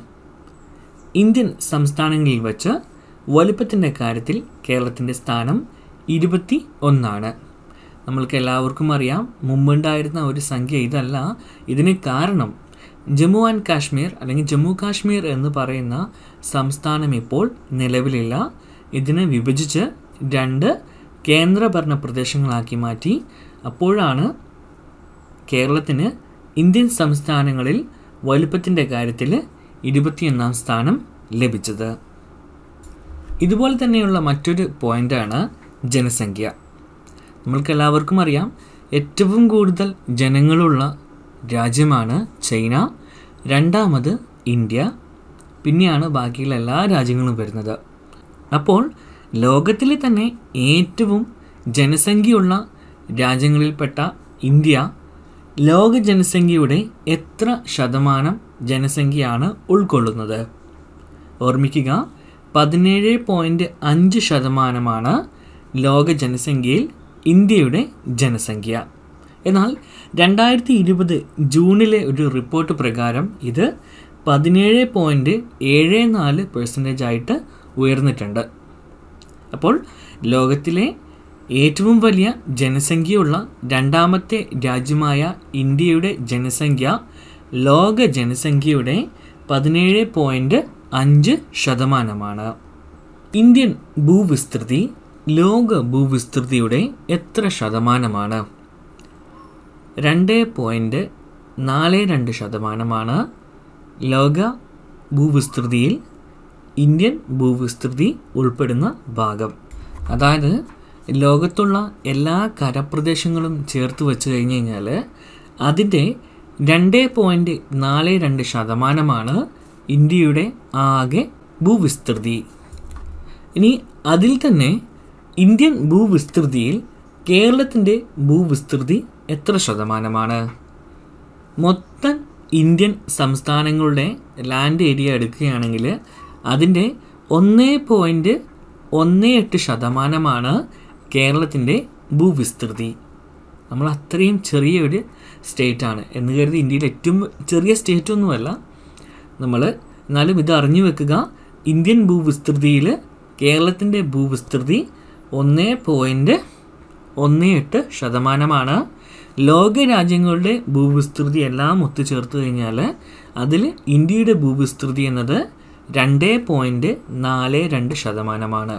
ഇന്ത്യൻ സംസ്ഥാനങ്ങളിൽ വച്ച് വലുപ്പത്തിൻ്റെ കാര്യത്തിൽ കേരളത്തിൻ്റെ സ്ഥാനം ഇരുപത്തി ഒന്നാണ് നമ്മൾക്ക് എല്ലാവർക്കും അറിയാം മുമ്പുണ്ടായിരുന്ന ഒരു സംഖ്യ ഇതല്ല ഇതിന് കാരണം ജമ്മു ആൻഡ് കാശ്മീർ അല്ലെങ്കിൽ ജമ്മു കാശ്മീർ എന്ന് പറയുന്ന സംസ്ഥാനം ഇപ്പോൾ നിലവിലില്ല ഇതിനെ വിഭജിച്ച് രണ്ട് കേന്ദ്രഭരണ പ്രദേശങ്ങളാക്കി മാറ്റി അപ്പോഴാണ് കേരളത്തിന് ഇന്ത്യൻ സംസ്ഥാനങ്ങളിൽ വലുപ്പത്തിൻ്റെ കാര്യത്തിൽ ഇരുപത്തിയൊന്നാം സ്ഥാനം ലഭിച്ചത് ഇതുപോലെ തന്നെയുള്ള മറ്റൊരു പോയിൻ്റാണ് ജനസംഖ്യ നമ്മൾക്ക് എല്ലാവർക്കും അറിയാം ഏറ്റവും കൂടുതൽ ജനങ്ങളുള്ള രാജ്യമാണ് ചൈന രണ്ടാമത് ഇന്ത്യ പിന്നെയാണ് ബാക്കിയുള്ള എല്ലാ രാജ്യങ്ങളും വരുന്നത് അപ്പോൾ ലോകത്തിലെ തന്നെ ഏറ്റവും ജനസംഖ്യയുള്ള രാജ്യങ്ങളിൽപ്പെട്ട ഇന്ത്യ ലോക ജനസംഖ്യയുടെ എത്ര ശതമാനം ജനസംഖ്യയാണ് ഉൾക്കൊള്ളുന്നത് ഓർമ്മിക്കുക പതിനേഴ് പോയിൻറ്റ് അഞ്ച് ശതമാനമാണ് ലോക ജനസംഖ്യയിൽ ഇന്ത്യയുടെ ജനസംഖ്യ എന്നാൽ രണ്ടായിരത്തി ഇരുപത് ജൂണിലെ ഒരു റിപ്പോർട്ട് പ്രകാരം ഇത് പതിനേഴ് പോയിൻറ്റ് ഏഴ് നാല് പെർസെൻറ്റേജ് ആയിട്ട് ഉയർന്നിട്ടുണ്ട് അപ്പോൾ ലോകത്തിലെ ഏറ്റവും വലിയ ജനസംഖ്യയുള്ള രണ്ടാമത്തെ രാജ്യമായ ഇന്ത്യയുടെ ജനസംഖ്യ ലോക ജനസംഖ്യയുടെ പതിനേഴ് പോയിൻറ്റ് അഞ്ച് ശതമാനമാണ് ഇന്ത്യൻ ഭൂവിസ്തൃതി ലോക ഭൂവിസ്തൃതിയുടെ എത്ര ശതമാനമാണ് രണ്ട് പോയിൻറ്റ് നാല് രണ്ട് ശതമാനമാണ് ലോക ഭൂവിസ്തൃതിയിൽ ഇന്ത്യൻ ഭൂവിസ്തൃതി ഉൾപ്പെടുന്ന ഭാഗം അതായത് ലോകത്തുള്ള എല്ലാ കരപ്രദേശങ്ങളും ചേർത്ത് വെച്ച് കഴിഞ്ഞ് കഴിഞ്ഞാൽ അതിൻ്റെ രണ്ട് പോയിൻറ്റ് നാല് രണ്ട് ശതമാനമാണ് ഇന്ത്യയുടെ ആകെ ഭൂവിസ്തൃതി ഇനി അതിൽ തന്നെ ഇന്ത്യൻ ഭൂവിസ്തൃതിയിൽ കേരളത്തിൻ്റെ ഭൂവിസ്തൃതി എത്ര ശതമാനമാണ് മൊത്തം ഇന്ത്യൻ സംസ്ഥാനങ്ങളുടെ ലാൻഡ് ഏരിയ എടുക്കുകയാണെങ്കിൽ അതിൻ്റെ ഒന്ന് പോയിൻറ്റ് ഒന്ന് എട്ട് ശതമാനമാണ് കേരളത്തിൻ്റെ ഭൂവിസ്തൃതി നമ്മൾ അത്രയും ചെറിയൊരു സ്റ്റേറ്റാണ് എന്ന് കരുതി ഇന്ത്യയിൽ ഏറ്റവും ചെറിയ സ്റ്റേറ്റ് ഒന്നുമല്ല നമ്മൾ എന്നാലും ഇത് അറിഞ്ഞു വെക്കുക ഇന്ത്യൻ ഭൂവിസ്തൃതിയിൽ കേരളത്തിൻ്റെ ഭൂവിസ്തൃതി ഒന്ന് പോയിൻറ്റ് ഒന്ന് എട്ട് ശതമാനമാണ് ലോക രാജ്യങ്ങളുടെ ഭൂവിസ്തൃതി എല്ലാം ഒത്തുചേർത്ത് കഴിഞ്ഞാൽ അതിൽ ഇന്ത്യയുടെ ഭൂവിസ്തൃതി എന്നത് രണ്ട് പോയിൻറ്റ് നാല് രണ്ട് ശതമാനമാണ്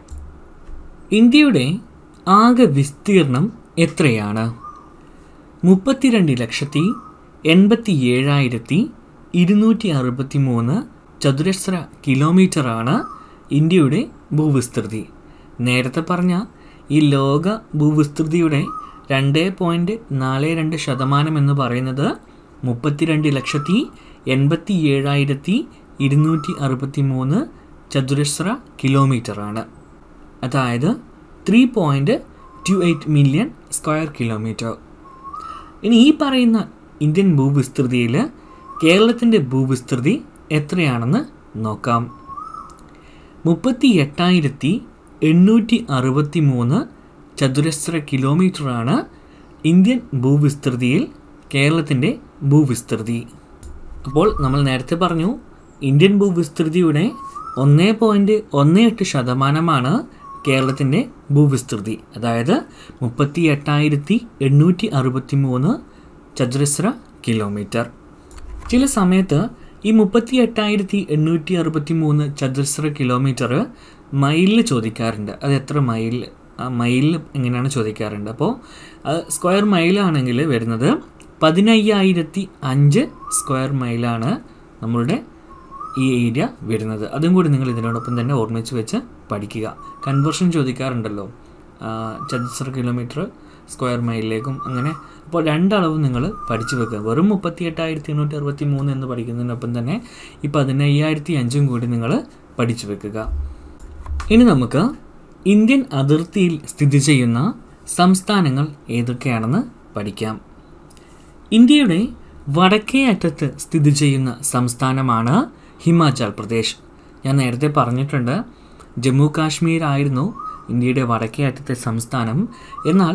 ഇന്ത്യയുടെ ആകെ വിസ്തീർണം എത്രയാണ് മുപ്പത്തിരണ്ട് ലക്ഷത്തി എൺപത്തി ഏഴായിരത്തി ഇരുന്നൂറ്റി അറുപത്തി മൂന്ന് ചതുരശ്ര കിലോമീറ്ററാണ് ഇന്ത്യയുടെ ഭൂവിസ്തൃതി നേരത്തെ പറഞ്ഞ ഈ ലോക ഭൂവിസ്തൃതിയുടെ രണ്ട് പോയിൻറ്റ് നാല് രണ്ട് ശതമാനം എന്ന് പറയുന്നത് മുപ്പത്തിരണ്ട് ലക്ഷത്തി എൺപത്തി ഏഴായിരത്തി ഇരുന്നൂറ്റി അറുപത്തി മൂന്ന് ചതുരശ്ര കിലോമീറ്ററാണ് അതായത് three point two eight million square kilometre ഇനി ഈ പറയുന്ന ഇന്ത്യൻ ഭൂവിസ്തൃതിയിൽ കേരളത്തിൻ്റെ ഭൂവിസ്തൃതി എത്രയാണെന്ന് നോക്കാം മുപ്പത്തി എട്ടായിരത്തി എണ്ണൂറ്റി അറുപത്തി മൂന്ന് ചതുരശ്ര കിലോമീറ്ററാണ് ഇന്ത്യൻ ഭൂവിസ്തൃതിയിൽ കേരളത്തിൻ്റെ ഭൂവിസ്തൃതി അപ്പോൾ നമ്മൾ നേരത്തെ പറഞ്ഞു ഇന്ത്യൻ ഭൂവിസ്തൃതിയുടെ ഒന്ന് പോയിൻറ്റ് ഒന്ന് എട്ട് ശതമാനമാണ് കേരളത്തിൻ്റെ ഭൂവിസ്തൃതി അതായത് മുപ്പത്തി എട്ടായിരത്തി എണ്ണൂറ്റി അറുപത്തി മൂന്ന് ചതുരശ്ര കിലോമീറ്റർ ചില സമയത്ത് ഈ മുപ്പത്തി എട്ടായിരത്തി എണ്ണൂറ്റി അറുപത്തി മൂന്ന് ചതുരശ്ര കിലോമീറ്റർ മൈലിൽ ചോദിക്കാറുണ്ട് അത് എത്ര മൈൽ ആ മൈലിൽ എങ്ങനെയാണ് ചോദിക്കാറുണ്ട് അപ്പോൾ അത് സ്ക്വയർ മൈലാണെങ്കിൽ വരുന്നത് പതിനയ്യായിരത്തി അഞ്ച് സ്ക്വയർ മൈലാണ് നമ്മളുടെ ഈ ഏരിയ വരുന്നത് അതും കൂടി നിങ്ങൾ ഇതിനോടൊപ്പം തന്നെ ഓർമ്മിച്ച് വെച്ച് പഠിക്കുക കൺവേർഷൻ ചോദിക്കാറുണ്ടല്ലോ ആ, ചതുശ്ര കിലോമീറ്റർ സ്ക്വയർ മൈലിലേക്കും അങ്ങനെ അപ്പോൾ രണ്ടളവ് നിങ്ങൾ പഠിച്ചു വെക്കുക വെറും മുപ്പത്തി എട്ടായിരത്തി എണ്ണൂറ്റി അറുപത്തി മൂന്ന് എന്ന് പഠിക്കുന്നതിനൊപ്പം തന്നെ ഈ പതിനയ്യായിരത്തി അഞ്ചും കൂടി നിങ്ങൾ പഠിച്ചു വെക്കുക ഇനി നമുക്ക് ഇന്ത്യൻ അതിർത്തിയിൽ സ്ഥിതി ചെയ്യുന്ന സംസ്ഥാനങ്ങൾ ഏതൊക്കെയാണെന്ന് പഠിക്കാം ഇന്ത്യയുടെ വടക്കേ അറ്റത്ത് സ്ഥിതി ചെയ്യുന്ന സംസ്ഥാനമാണ് ഹിമാചൽ പ്രദേശ് ഞാൻ നേരത്തെ പറഞ്ഞിട്ടുണ്ട് ജമ്മു കാശ്മീർ ആയിരുന്നു ഇന്ത്യയുടെ വടക്കേ അറ്റത്തെ സംസ്ഥാനം എന്നാൽ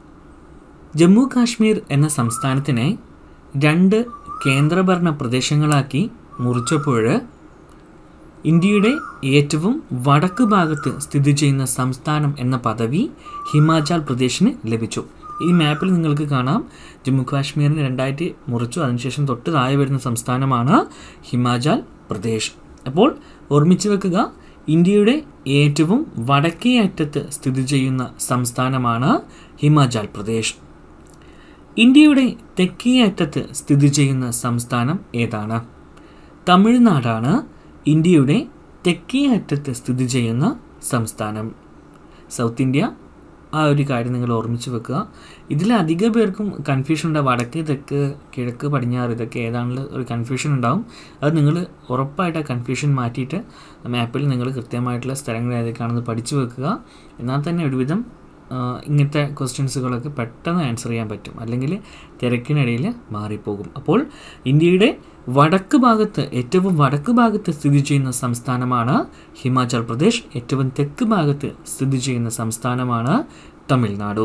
ജമ്മു കാശ്മീർ എന്ന സംസ്ഥാനത്തിനെ രണ്ട് കേന്ദ്രഭരണ പ്രദേശങ്ങളാക്കി മുറിച്ചപ്പോൾ ഇന്ത്യയുടെ ഏറ്റവും വടക്ക് ഭാഗത്ത് സ്ഥിതി ചെയ്യുന്ന സംസ്ഥാനം എന്ന പദവി ഹിമാചൽ പ്രദേശിന് ലഭിച്ചു ഈ മാപ്പിൽ നിങ്ങൾക്ക് കാണാം ജമ്മു കാശ്മീരിനെ രണ്ടായിട്ട് മുറിച്ചു അതിനുശേഷം തൊട്ട് താഴെ വരുന്ന സംസ്ഥാനമാണ് ഹിമാചൽ പ്രദേശ് അപ്പോൾ ഓർമ്മിച്ച് വെക്കുക ഇന്ത്യയുടെ ഏറ്റവും വടക്കേ അറ്റത്ത് സ്ഥിതി ചെയ്യുന്ന സംസ്ഥാനമാണ് ഹിമാചൽ പ്രദേശ് ഇന്ത്യയുടെ തെക്കേ അറ്റത്ത് സ്ഥിതി ചെയ്യുന്ന സംസ്ഥാനം ഏതാണ് തമിഴ്നാടാണ് ഇന്ത്യയുടെ തെക്കേ അറ്റത്ത് സ്ഥിതി ചെയ്യുന്ന സംസ്ഥാനം സൗത്ത് ഇന്ത്യ ആ ഒരു കാര്യം നിങ്ങൾ ഓർമ്മിച്ച് വെക്കുക ഇതിൽ അധിക പേർക്കും കൺഫ്യൂഷൻ ഉണ്ടാവും വടക്ക് തെക്ക് കിഴക്ക് പടിഞ്ഞാറ് ഇതൊക്കെ ഏതാണെന്ന് ഒരു കൺഫ്യൂഷൻ ഉണ്ടാവും അത് നിങ്ങൾ ഉറപ്പായിട്ട് ആ കൺഫ്യൂഷൻ മാറ്റിയിട്ട് മാപ്പിൽ നിങ്ങൾ കൃത്യമായിട്ടുള്ള സ്ഥലങ്ങൾ ഏതൊക്കെയാണെന്ന് പഠിച്ചു വെക്കുക എന്നാൽ തന്നെ ഒരുവിധം ആ, ഇങ്ങനത്തെ ക്വസ്റ്റ്യൻസുകളൊക്കെ പെട്ടെന്ന് ആൻസർ ചെയ്യാൻ പറ്റും അല്ലെങ്കിൽ തിരക്കിനിടയിൽ മാറിപ്പോകും അപ്പോൾ ഇന്ത്യയുടെ വടക്ക് ഭാഗത്ത് ഏറ്റവും വടക്ക് ഭാഗത്ത് സ്ഥിതി ചെയ്യുന്ന സംസ്ഥാനമാണ് ഹിമാചൽ പ്രദേശ് ഏറ്റവും തെക്ക് ഭാഗത്ത് സ്ഥിതി ചെയ്യുന്ന സംസ്ഥാനമാണ് തമിഴ്നാടു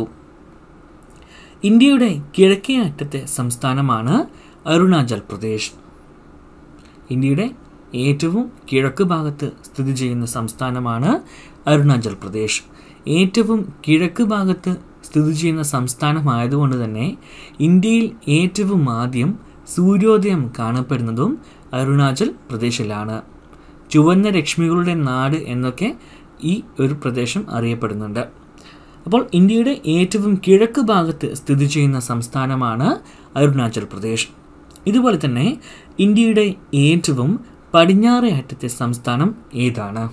ഇന്ത്യയുടെ കിഴക്കേ അറ്റത്തെ സംസ്ഥാനമാണ് അരുണാചൽ പ്രദേശ് ഇന്ത്യയുടെ ഏറ്റവും കിഴക്ക് ഭാഗത്ത് സ്ഥിതി ചെയ്യുന്ന സംസ്ഥാനമാണ് അരുണാചൽ പ്രദേശ് ഏറ്റവും കിഴക്ക് ഭാഗത്ത് സ്ഥിതി ചെയ്യുന്ന സംസ്ഥാനമായതുകൊണ്ട് തന്നെ ഇന്ത്യയിൽ ഏറ്റവും ആദ്യം സൂര്യോദയം കാണപ്പെടുന്നതും അരുണാചൽ പ്രദേശിലാണ് ചുവന്ന രശ്മികളുടെ നാട് എന്നൊക്കെ ഈ ഒരു പ്രദേശം അറിയപ്പെടുന്നുണ്ട് അപ്പോൾ ഇന്ത്യയുടെ ഏറ്റവും കിഴക്ക് ഭാഗത്ത് സ്ഥിതി ചെയ്യുന്ന സംസ്ഥാനമാണ് അരുണാചൽ പ്രദേശ് ഇതുപോലെ തന്നെ ഇന്ത്യയുടെ ഏറ്റവും പടിഞ്ഞാറേ അറ്റത്തെ സംസ്ഥാനം ഏതാണ്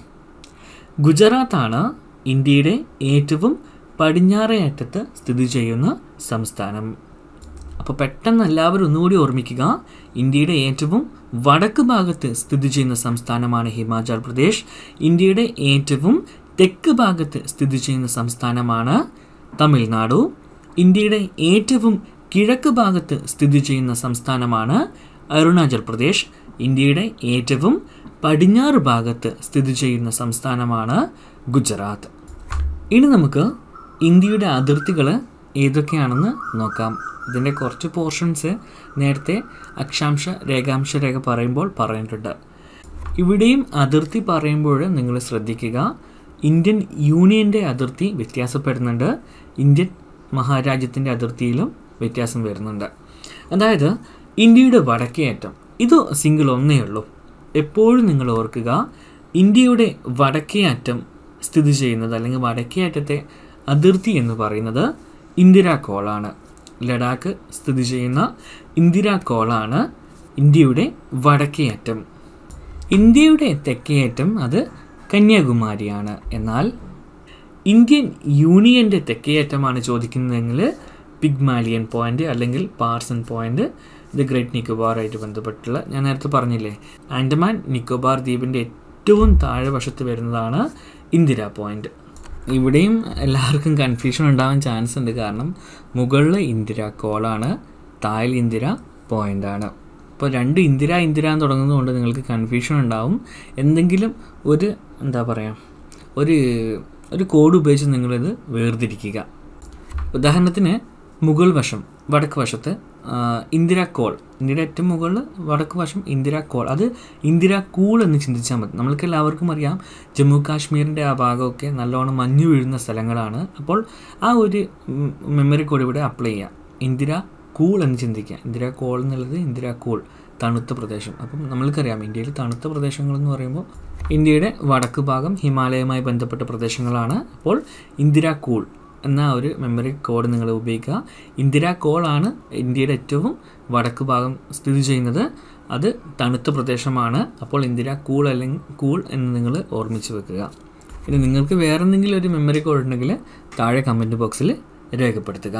ഗുജറാത്താണ് ഇന്ത്യയുടെ ഏറ്റവും പടിഞ്ഞാറേ അറ്റത്ത് സ്ഥിതി ചെയ്യുന്ന സംസ്ഥാനം അപ്പോൾ പെട്ടെന്ന് എല്ലാവരും ഒന്നുകൂടി ഓർമ്മിക്കുക ഇന്ത്യയുടെ ഏറ്റവും വടക്ക് ഭാഗത്ത് സ്ഥിതി ചെയ്യുന്ന സംസ്ഥാനമാണ് ഹിമാചൽ പ്രദേശ് ഇന്ത്യയുടെ ഏറ്റവും തെക്ക് ഭാഗത്ത് സ്ഥിതി ചെയ്യുന്ന സംസ്ഥാനമാണ് തമിഴ്നാടു ഇന്ത്യയുടെ ഏറ്റവും കിഴക്ക് ഭാഗത്ത് സ്ഥിതി ചെയ്യുന്ന സംസ്ഥാനമാണ് അരുണാചൽ പ്രദേശ് ഇന്ത്യയുടെ ഏറ്റവും പടിഞ്ഞാറ് ഭാഗത്ത് സ്ഥിതി ചെയ്യുന്ന സംസ്ഥാനമാണ് ഗുജറാത്ത് ഇനി നമുക്ക് ഇന്ത്യയുടെ അതിർത്തികൾ ഏതൊക്കെയാണെന്ന് നോക്കാം ഇതിൻ്റെ കുറച്ച് പോർഷൻസ് നേരത്തെ അക്ഷാംശ രേഖാംശ രേഖ പറയുമ്പോൾ പറഞ്ഞിട്ടുണ്ട് ഇവിടെയും അതിർത്തി പറയുമ്പോൾ നിങ്ങൾ ശ്രദ്ധിക്കുക ഇന്ത്യൻ യൂണിയൻ്റെ അതിർത്തി വ്യത്യാസപ്പെടുന്നുണ്ട് ഇന്ത്യൻ മഹാരാജ്യത്തിൻ്റെ അതിർത്തിയിലും വ്യത്യാസം വരുന്നുണ്ട് അതായത് ഇന്ത്യയുടെ വടക്കേ അറ്റം ഇത് സിംഗിൾ ഒന്നേ ഉള്ളൂ എപ്പോഴും നിങ്ങൾ ഓർക്കുക ഇന്ത്യയുടെ വടക്കേ അറ്റം സ്ഥിതി ചെയ്യുന്നത് അല്ലെങ്കിൽ വടക്കേ അറ്റത്തെ അതിർത്തി എന്ന് പറയുന്നത് ഇന്ദിരാ കോളാണ് ലഡാക്ക് സ്ഥിതി ചെയ്യുന്ന ഇന്ദിരാ കോളാണ് ഇന്ത്യയുടെ വടക്കേ അറ്റം ഇന്ത്യയുടെ തെക്കേ അറ്റം അത് കന്യാകുമാരിയാണ് എന്നാൽ ഇന്ത്യൻ യൂണിയൻ്റെ തെക്കേ അറ്റമാണ് ചോദിക്കുന്നതെങ്കിൽ പിഗ്മാലിയൻ പോയിന്റ് അല്ലെങ്കിൽ പാർസൺ പോയിന്റ് ഇത് ഗ്രേറ്റ് നിക്കോബാറായിട്ട് ബന്ധപ്പെട്ടുള്ള ഞാൻ നേരത്തെ പറഞ്ഞില്ലേ ആൻഡമാൻ നിക്കോബാർ ദ്വീപിൻ്റെ ഏറ്റവും താഴെ വശത്ത് വരുന്നതാണ് ഇന്ദിര പോയിന്റ് ഇവിടെയും എല്ലാവർക്കും കൺഫ്യൂഷൻ ഉണ്ടാവാൻ ചാൻസ് ഉണ്ട് കാരണം മുകളിൽ ഇന്ദിര കോളാണ് താഴെ ഇന്ദിര പോയിൻ്റാണ് അപ്പോൾ രണ്ട് ഇന്ദിര ഇന്ദിര എന്ന് തുടങ്ങുന്നതുകൊണ്ട് നിങ്ങൾക്ക് കൺഫ്യൂഷൻ ഉണ്ടാവും എന്തെങ്കിലും ഒരു എന്താ പറയുക ഒരു ഒരു കോഡ് ഉപയോഗിച്ച് നിങ്ങളിത് വേർതിരിക്കുക ഉദാഹരണത്തിന് മുകൾ വശം വടക്ക് വശത്ത് ആ, ഇന്ദിര കോൾ ഇന്ത്യയുടെ ഏറ്റവും മുകളിൽ വടക്ക് വശം ഇന്ദിര കോൾ അത് ഇന്ദിര കൂൾ എന്ന് ചിന്തിച്ചാൽ മതി നമ്മൾക്ക് എല്ലാവർക്കും അറിയാം ജമ്മു കാശ്മീരിൻ്റെ ആ ഭാഗമൊക്കെ നല്ലോണം മഞ്ഞു വീഴുന്ന സ്ഥലങ്ങളാണ് അപ്പോൾ ആ ഒരു മെമ്മറി കോഡ് ഇവിടെ അപ്ലൈ ചെയ്യാം ഇന്ദിര കൂൾ എന്ന് ചിന്തിക്കുക ഇന്ദിര കോൾ എന്നുള്ളത് ഇന്ദിര കൂൾ തണുത്ത പ്രദേശം അപ്പം നമ്മൾക്കറിയാം ഇന്ത്യയിൽ തണുത്ത പ്രദേശങ്ങൾ എന്ന് പറയുമ്പോൾ ഇന്ത്യയുടെ വടക്ക് ഭാഗം ഹിമാലയവുമായി ബന്ധപ്പെട്ട പ്രദേശങ്ങളാണ് അപ്പോൾ ഇന്ദിര കൂൾ എന്ന ഒരു മെമ്മറി കോഡ് നിങ്ങൾ ഉപയോഗിക്കുക ഇന്ദിര കോൾ ആണ് ഇന്ത്യയുടെ ഏറ്റവും വടക്ക് ഭാഗം സ്ഥിതി ചെയ്യുന്നത് അത് തണുത്ത പ്രദേശമാണ് അപ്പോൾ ഇന്ദിര കൂൾ അല്ലെങ്കിൽ കൂൾ എന്ന് നിങ്ങൾ ഓർമ്മിച്ച് വെക്കുക ഇനി നിങ്ങൾക്ക് വേറെ എന്തെങ്കിലും ഒരു മെമ്മറി കോഡ് ഉണ്ടെങ്കിൽ താഴെ കമൻറ്റ് ബോക്സിൽ രേഖപ്പെടുത്തുക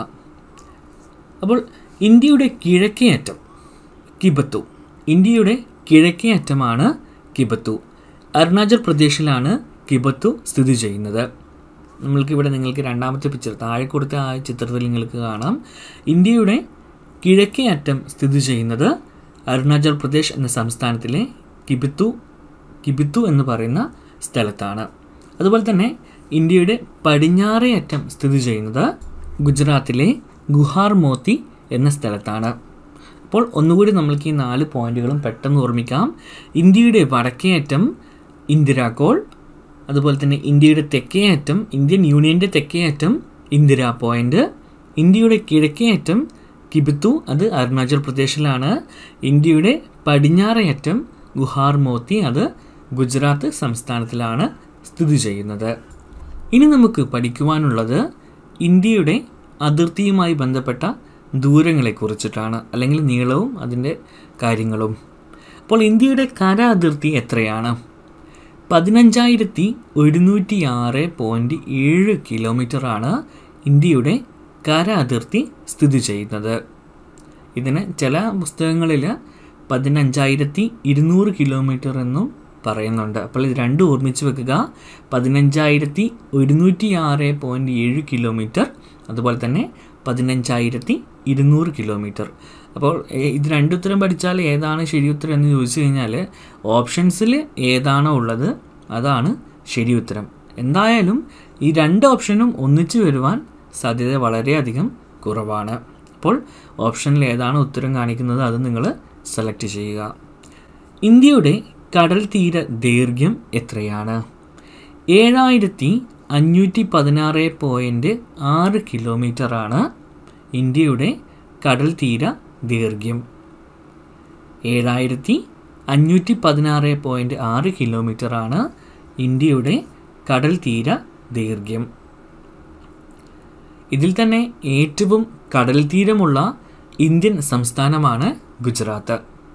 അപ്പോൾ ഇന്ത്യയുടെ കിഴക്കേ അറ്റം കിബത്തു ഇന്ത്യയുടെ കിഴക്കേ അറ്റമാണ് കിബത്തു അരുണാചൽ പ്രദേശിലാണ് കിബത്തു സ്ഥിതി ചെയ്യുന്നത് നമ്മൾക്ക് ഇവിടെ നിങ്ങൾക്ക് രണ്ടാമത്തെ പിക്ചർ താഴെ കൊടുത്ത ആ ചിത്രത്തിൽ നിങ്ങൾക്ക് കാണാം ഇന്ത്യയുടെ കിഴക്കേ അറ്റം സ്ഥിതി ചെയ്യുന്നത് അരുണാചൽ പ്രദേശ് എന്ന സംസ്ഥാനത്തിലെ കിബിത്തു കിബിത്തു എന്ന് പറയുന്ന സ്ഥലത്താണ് അതുപോലെ തന്നെ ഇന്ത്യയുടെ പടിഞ്ഞാറേ അറ്റം സ്ഥിതി ചെയ്യുന്നത് ഗുജറാത്തിലെ ഗുഹാർ മോത്തി എന്ന സ്ഥലത്താണ് അപ്പോൾ ഒന്നുകൂടി നമ്മൾക്ക് ഈ നാല് പോയിന്റുകളും പെട്ടെന്ന് ഓർമ്മിക്കാം ഇന്ത്യയുടെ വടക്കേ അറ്റം ഇന്ദിരാകോൾ അതുപോലെ തന്നെ ഇന്ത്യയുടെ തെക്കേ അറ്റം ഇന്ത്യൻ യൂണിയൻ്റെ തെക്കേ അറ്റം ഇന്ദിര പോയിന്റ് ഇന്ത്യയുടെ കിഴക്കേ അറ്റം കിബിത്തു അത് അരുണാചൽ പ്രദേശിലാണ് ഇന്ത്യയുടെ പടിഞ്ഞാറേ അറ്റം ഗുഹാർ മോത്തി അത് ഗുജറാത്ത് സംസ്ഥാനത്തിലാണ് സ്ഥിതി ചെയ്യുന്നത് ഇനി നമുക്ക് പഠിക്കുവാനുള്ളത് ഇന്ത്യയുടെ അതിർത്തിയുമായി ബന്ധപ്പെട്ട ദൂരങ്ങളെക്കുറിച്ചിട്ടാണ് അല്ലെങ്കിൽ നീളവും അതിൻ്റെ കാര്യങ്ങളും അപ്പോൾ ഇന്ത്യയുടെ കര അതിർത്തി എത്രയാണ് പതിനഞ്ചായിരത്തി ഒരുന്നൂറ്റി ആറ് പോയിൻറ്റ് ഏഴ് കിലോമീറ്ററാണ് ഇന്ത്യയുടെ കര അതിർത്തി സ്ഥിതി ചെയ്യുന്നത് ഇതിന് ചില പുസ്തകങ്ങളിൽ പതിനഞ്ചായിരത്തി ഇരുന്നൂറ് കിലോമീറ്റർ എന്നും പറയുന്നുണ്ട് അപ്പോൾ ഇത് രണ്ടും ഓർമ്മിച്ച് വെക്കുക പതിനഞ്ചായിരത്തി ഒരുന്നൂറ്റി ആറ് പോയിൻറ്റ് ഏഴ് കിലോമീറ്റർ അതുപോലെ തന്നെ പതിനഞ്ചായിരത്തി ഇരുന്നൂറ് കിലോമീറ്റർ അപ്പോൾ ഏ- ഇത് രണ്ടുത്തരം പഠിച്ചാൽ ഏതാണ് ശരി ഉത്തരം എന്ന് ചോദിച്ചു കഴിഞ്ഞാൽ ഓപ്ഷൻസിൽ ഏതാണോ ഉള്ളത് അതാണ് ശരി ഉത്തരം എന്തായാലും ഈ രണ്ട് ഓപ്ഷനും ഒന്നിച്ചു വരുവാൻ സാധ്യത വളരെയധികം കുറവാണ് അപ്പോൾ ഓപ്ഷനിൽ ഏതാണ് ഉത്തരം കാണിക്കുന്നത് അത് നിങ്ങൾ സെലക്ട് ചെയ്യുക ഇന്ത്യയുടെ കടൽ തീര ദൈർഘ്യം എത്രയാണ് ഏഴായിരത്തി അഞ്ഞൂറ്റി പതിനാറ് പോയിൻറ്റ് ആറ് കിലോമീറ്ററാണ് ഇന്ത്യയുടെ കടൽ തീര ദൈർഘ്യം ഏഴായിരത്തി അഞ്ഞൂറ്റി പതിനാറ് പോയിൻറ്റ് ആറ് കിലോമീറ്ററാണ് ഇന്ത്യയുടെ കടൽ തീര ദൈർഘ്യം ഇതിൽ തന്നെ ഏറ്റവും കടൽ തീരമുള്ള ഇന്ത്യൻ സംസ്ഥാനമാണ് ഗുജറാത്ത്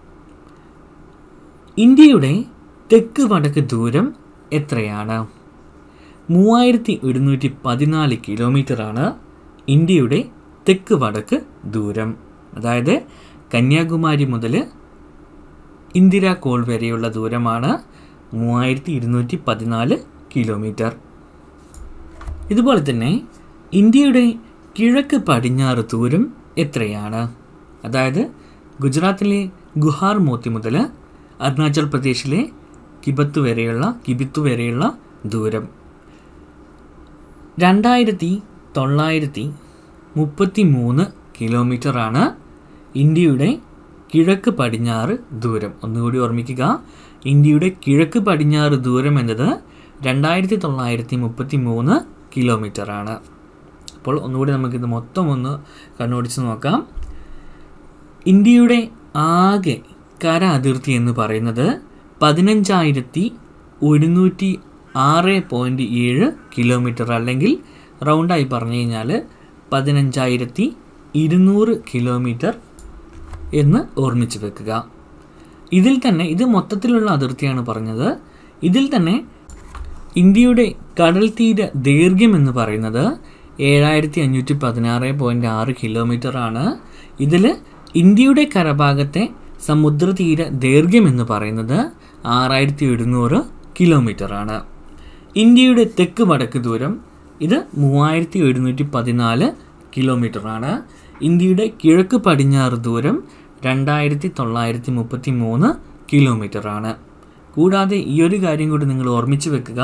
ഇന്ത്യയുടെ തെക്ക് വടക്ക് ദൂരം എത്രയാണ് മൂവായിരത്തി ഒരുന്നൂറ്റി പതിനാല് കിലോമീറ്ററാണ് ഇന്ത്യയുടെ തെക്ക് വടക്ക് ദൂരം അതായത് കന്യാകുമാരി മുതൽ ഇന്ദിര കോൾ വരെയുള്ള ദൂരമാണ് മൂവായിരത്തി ഇരുന്നൂറ്റി പതിനാല് കിലോമീറ്റർ ഇതുപോലെ തന്നെ ഇന്ത്യയുടെ കിഴക്ക് പടിഞ്ഞാറ് ദൂരം എത്രയാണ് അതായത് ഗുജറാത്തിലെ ഗുഹാർ മോത്തി മുതൽ അരുണാചൽ പ്രദേശിലെ കിബത്ത് വരെയുള്ള കിബിത്തു വരെയുള്ള ദൂരം രണ്ടായിരത്തി തൊള്ളായിരത്തി മുപ്പത്തി മൂന്ന് കിലോമീറ്ററാണ് ഇന്ത്യയുടെ കിഴക്ക് പടിഞ്ഞാറ് ദൂരം ഒന്നുകൂടി ഓർമ്മിക്കുക ഇന്ത്യയുടെ കിഴക്ക് പടിഞ്ഞാറ് ദൂരം എന്നത് രണ്ടായിരത്തി തൊള്ളായിരത്തി മുപ്പത്തി മൂന്ന് കിലോമീറ്ററാണ് അപ്പോൾ ഒന്നുകൂടി നമുക്കിത് മൊത്തം ഒന്ന് കണ്ണോടിച്ച് നോക്കാം ഇന്ത്യയുടെ ആകെ കര അതിർത്തി എന്ന് പറയുന്നത് പതിനഞ്ചായിരത്തി ഒരുന്നൂറ്റി ആറ് പോയിൻറ്റ് ഏഴ് കിലോമീറ്റർ അല്ലെങ്കിൽ റൗണ്ടായി പറഞ്ഞു കഴിഞ്ഞാൽ പതിനഞ്ചായിരത്തി ഇരുന്നൂറ് കിലോമീറ്റർ എന്ന് ഓർമ്മിച്ച് വെക്കുക ഇതിൽ തന്നെ ഇത് മൊത്തത്തിലുള്ള അതിർത്തിയാണ് പറഞ്ഞത് ഇതിൽ തന്നെ ഇന്ത്യയുടെ കടൽ തീര ദൈർഘ്യം എന്ന് പറയുന്നത് ഏഴായിരത്തി അഞ്ഞൂറ്റി പതിനാറ് പോയിൻറ്റ് ആറ് കിലോമീറ്റർ ആണ് ഇതിൽ ഇന്ത്യയുടെ കരഭാഗത്തെ സമുദ്രതീര ദൈർഘ്യം എന്ന് പറയുന്നത് ആറായിരത്തി എഴുന്നൂറ് കിലോമീറ്റർ ആണ് ഇന്ത്യയുടെ തെക്ക് വടക്ക് ദൂരം ഇത് മൂവായിരത്തി എഴുന്നൂറ്റി പതിനാല് കിലോമീറ്റർ ആണ് ഇന്ത്യയുടെ കിഴക്ക് പടിഞ്ഞാറ് ദൂരം രണ്ടായിരത്തി തൊള്ളായിരത്തി മുപ്പത്തി മൂന്ന് കിലോമീറ്ററാണ് കൂടാതെ ഈ ഒരു കാര്യം കൂടി നിങ്ങൾ ഓർമ്മിച്ച് വെക്കുക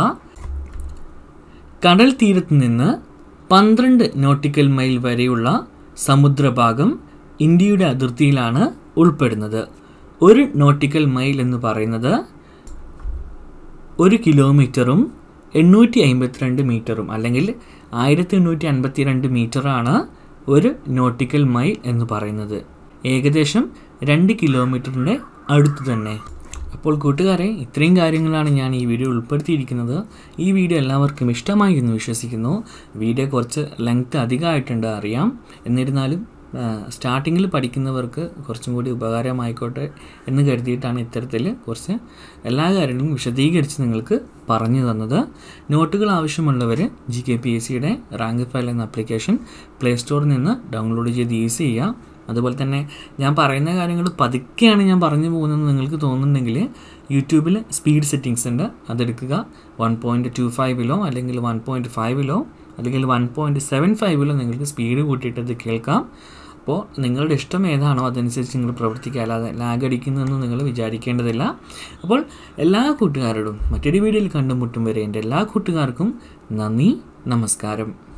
കടൽ തീരത്ത് നിന്ന് പന്ത്രണ്ട് നോട്ടിക്കൽ മൈൽ വരെയുള്ള സമുദ്രഭാഗം ഇന്ത്യയുടെ അതിർത്തിയിലാണ് ഉൾപ്പെടുന്നത് ഒരു നോട്ടിക്കൽ മൈൽ എന്ന് പറയുന്നത് ഒരു കിലോമീറ്ററും എണ്ണൂറ്റി അമ്പത്തിരണ്ട് മീറ്ററും അല്ലെങ്കിൽ ആയിരത്തി എണ്ണൂറ്റി അൻപത്തി രണ്ട് മീറ്ററാണ് ഒരു നോട്ടിക്കൽ മൈൽ എന്ന് പറയുന്നത് ഏകദേശം രണ്ട് കിലോമീറ്ററിൻ്റെ അടുത്ത് തന്നെ അപ്പോൾ കൂട്ടുകാരെ ഇത്രയും കാര്യങ്ങളാണ് ഞാൻ ഈ വീഡിയോ ഉൾപ്പെടുത്തിയിരിക്കുന്നത് ഈ വീഡിയോ എല്ലാവർക്കും ഇഷ്ടമായി എന്ന് വിശ്വസിക്കുന്നു വീഡിയോ കുറച്ച് ലെങ്ത് അധികമായിട്ടുണ്ട് അറിയാം എന്നിരുന്നാലും സ്റ്റാർട്ടിങ്ങിൽ പഠിക്കുന്നവർക്ക് കുറച്ചും കൂടി ഉപകാരമായിക്കോട്ടെ എന്ന് കരുതിയിട്ടാണ് ഇത്തരത്തിൽ കുറച്ച് എല്ലാ കാര്യങ്ങളും വിശദീകരിച്ച് നിങ്ങൾക്ക് പറഞ്ഞു തന്നത് നോട്ടുകൾ ആവശ്യമുള്ളവർ ജി കെ പി എസ് സിയുടെ റാങ്ക് ഫയൽ എന്ന ആപ്ലിക്കേഷൻ പ്ലേ സ്റ്റോറിൽ നിന്ന് ഡൗൺലോഡ് ചെയ്ത് യൂസ് ചെയ്യുക അതുപോലെ തന്നെ ഞാൻ പറയുന്ന കാര്യങ്ങൾ പതുക്കെയാണ് ഞാൻ പറഞ്ഞു പോകുന്നത് നിങ്ങൾക്ക് തോന്നുന്നുണ്ടെങ്കിൽ യൂട്യൂബിൽ സ്പീഡ് സെറ്റിങ്സ് ഉണ്ട് അതെടുക്കുക വൺ പോയിൻറ്റ് ടു ഫൈവിലോ അല്ലെങ്കിൽ വൺ പോയിൻറ്റ് ഫൈവിലോ അല്ലെങ്കിൽ വൺ പോയിൻറ്റ് സെവൻ ഫൈവിലോ നിങ്ങൾക്ക് സ്പീഡ് കൂട്ടിയിട്ട് ഇത് കേൾക്കാം അപ്പോൾ നിങ്ങളുടെ ഇഷ്ടം ഏതാണോ അതനുസരിച്ച് നിങ്ങൾ പ്രവർത്തിക്കുക അല്ലാതെ ലാഗ് അടിക്കുന്നതെന്ന് നിങ്ങൾ വിചാരിക്കേണ്ടതില്ല അപ്പോൾ എല്ലാ കൂട്ടുകാരോടും മറ്റൊരു വീഡിയോയിൽ കണ്ടുമുട്ടും വരെ എൻ്റെ എല്ലാ കൂട്ടുകാർക്കും നന്ദി നമസ്കാരം